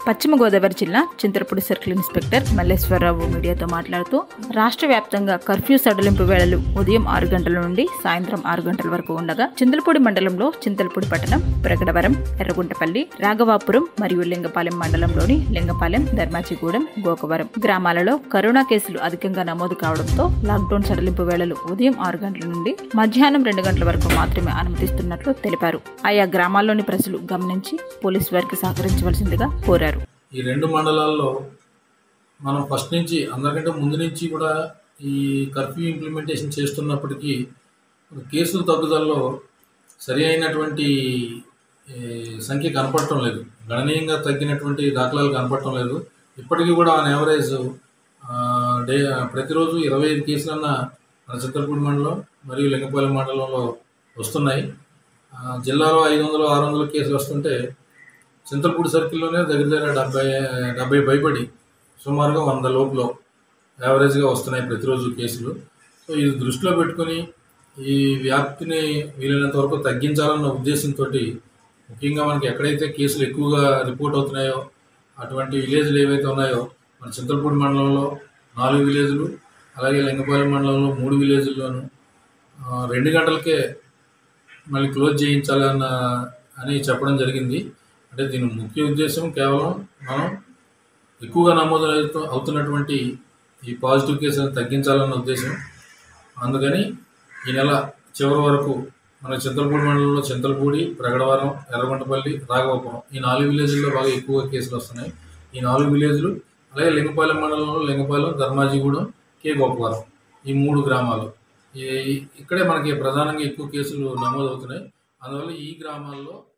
పశ్చిమ గోదావరి జిల్లా Chintalapudi circle inspector Malleswara Rao మీడియాతో మాట్లాడుతూ రాష్ట్ర వ్యాప్తంగా కర్ఫ్యూ సడలింపు వేళలు ఉదయం ఆరు గంటల నుండి సాయంత్రం ఆరు గంటల వరకు ఉండగా చింతలపూడి మండలంలో చింతలపూడి పట్టణం ప్రగడవరం ఎర్రగుంటపల్లి రాఘవాపురం మరియు లింగపాలెం మండలంలోని లింగపాలెం ధర్మాజిగూడెం గోకవరం గ్రామాలలో కరోనా కేసులు అధికంగా నమోదు కావడంతో లాక్డౌన్ సడలింపు వేళలు ఉదయం ఆరు గంటల నుండి మధ్యాహ్నం రెండు గంటల వరకు మాత్రమే అనుమతిస్తున్నట్లు తెలిపారు ఆయా గ్రామాల్లోని ప్రజలు గమనించి పోలీసు వారికి సహకరించవలసిందిగా కోరారు ఈ రెండు మండలాల్లో మనం ఫస్ట్ నుంచి అందరికంటే ముందు నుంచి కూడా ఈ కర్ఫ్యూ ఇంప్లిమెంటేషన్ చేస్తున్నప్పటికీ కేసుల తగ్గుదలలో సరి అయినటువంటి ఏ, సంఖ్య కనపడటం లేదు గణనీయంగా తగ్గినటువంటి దాఖలాలు కనపడటం లేదు ఇప్పటికీ కూడా ఆన్ యావరేజ్ డే ప్రతిరోజు ఇరవై ఐదు కేసులన్న మన చిత్తూరుపూడి మండలం మరియు లింగపాలెం మండలంలో వస్తున్నాయి ఆ, జిల్లాలో ఐదు వందలు ఆరు వందల కేసులు వస్తుంటే చింతలపూడి సర్కిల్లోనే దగ్గర దగ్గర డెబ్బై డెబ్బై భయపడి సుమారుగా వంద లోపులో యావరేజ్గా వస్తున్నాయి ప్రతిరోజు కేసులు సో ఇది దృష్టిలో పెట్టుకొని ఈ వ్యాప్తిని వీలైనంత వరకు తగ్గించాలన్న ఉద్దేశంతో ముఖ్యంగా మనకి ఎక్కడైతే కేసులు ఎక్కువగా రిపోర్ట్ అవుతున్నాయో అటువంటి విలేజ్లు ఏవైతే ఉన్నాయో మన చింతలపూడి మండలంలో నాలుగు విలేజ్లు అలాగే లింగపాలెం మండలంలో మూడు విలేజ్ల్లోనూ ఆ, రెండు గంటలకే మళ్ళీ క్లోజ్ చేయించాలన్న అని చెప్పడం జరిగింది అంటే దీని ముఖ్య ఉద్దేశం కేవలం మనం ఎక్కువగా నమోదు అవుతు- అవుతున్నటువంటి ఈ పాజిటివ్ కేసులను తగ్గించాలన్న ఉద్దేశం అందుకని ఈ నెల చివరి వరకు మన చింతలపూడి మండలంలో చింతలపూడి ప్రగడవరం ఎర్రగొండపల్లి రాఘవపురం ఈ నాలుగు విలేజ్ల్లో బాగా ఎక్కువ కేసులు వస్తున్నాయి ఈ నాలుగు విలేజ్లు అలాగే లింగపాలెం మండలంలో లింగపాలెం ధర్మాజిగూడెం కే గోపవరం ఈ మూడు గ్రామాలు ఈ ఇక్కడే మనకి ప్రధానంగా ఎక్కువ కేసులు నమోదవుతున్నాయి అందువల్ల ఈ గ్రామాల్లో